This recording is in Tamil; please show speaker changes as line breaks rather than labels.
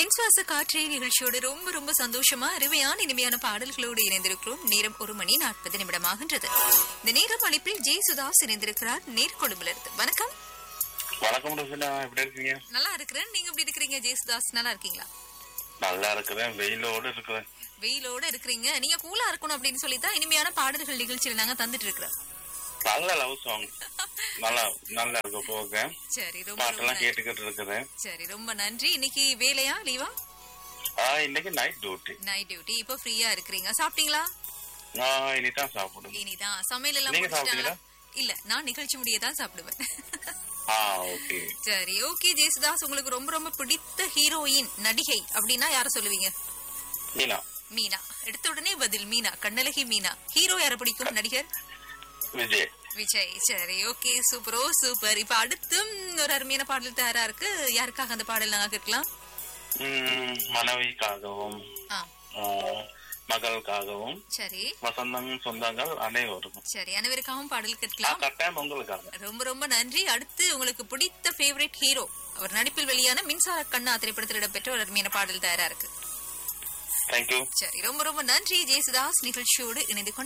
என் சுவாச காற்றே நிகழ்ச்சியோடு ரொம்ப ரொம்ப சந்தோஷமா அருமையான இனிமையான பாடல்களோடு இணைந்திருக்கிறோம் நேரம் ஒரு மணி நாற்பது நிமிடமாகின்றது இந்த நேரம் அழைப்பில் ஜெய் சுதாஸ் இணைந்திருக்கிறார் நேர்கொழும்பிலிருந்து வணக்கம்
வணக்கம் ரசனா எப்படி இருக்கீங்க
நல்லா இருக்கிறேன் நீங்க எப்படி இருக்கிறீங்க ஜெய் சுதாஸ் நல்லா இருக்கீங்களா
நல்லா இருக்கிறேன் வெயிலோட இருக்கிறேன்
வெயிலோட இருக்கிறீங்க நீங்க கூலா இருக்கணும் அப்படின்னு சொல்லி தான் இனிமையான பாடல்கள் நிகழ்ச்சியில நாங்க தந்துட்டு இருக்கிறோம்
நல்ல லவ் சாங் நல்லா நல்லா இருக்கு போக
சரி ரொம்ப ரொம்ப
பாட்டெல்லாம்
நன்றி.
கேட்டுக்கிட்டு இருக்கிறேன்
சரி ரொம்ப நன்றி இன்னைக்கு வேலையா லீவா
ஆ இன்னைக்கு நைட் டியூட்டி
நைட் டியூட்டி இப்போ ஃப்ரீயா இருக்கிறீங்க சாப்பிட்டீங்களா
நான் இனிதான் சாப்பிடணும்
இனிதான் சமையல் எல்லாம்
நீங்க
முடிச்சிட்டாங்களா இல்ல நான் நிகழ்ச்சி முடிய தான் சாப்பிடுவேன்
ஆ ஓகே
சரி ஓகே ஜெயசுதாஸ் உங்களுக்கு ரொம்ப ரொம்ப பிடித்த ஹீரோயின் நடிகை அப்படின்னா யார சொல்லுவீங்க
மீனா
மீனா எடுத்த உடனே பதில் மீனா கண்ணழகி மீனா ஹீரோ யார பிடிக்கும் நடிகர்
விஜய்
விஜய் சரி ஓகே சூப்பரோ சூப்பர் இப்ப அடுத்தும் ஒரு அருமையான பாடல் தயாரா இருக்கு யாருக்காக அந்த பாடல் நாங்க கேட்கலாம்
ம், மனைவிக்காகவும்
ஆ
ஆ, மகளுக்காகவும்
சரி
வசந்தம் சொந்தங்கள் அனைவருக்கும்
சரி அனைவருக்காகவும் பாடல்
ஆ,
கேட்கலாம்
கட்டாயம் உங்களுக்காக
ரொம்ப ரொம்ப நன்றி அடுத்து உங்களுக்கு பிடித்த ஃபேவரட் ஹீரோ அவர் நடிப்பில் வெளியான மின்சார கண்ணா திரைப்படத்தில் இடம்பெற்ற ஒரு அருமையான பாடல் தயாரா இருக்கு
தேங்க்யூ
சரி ரொம்ப ரொம்ப நன்றி ஜெயசுதாஸ் நிகழ்ச்சியோடு இணைந்து கொண்டு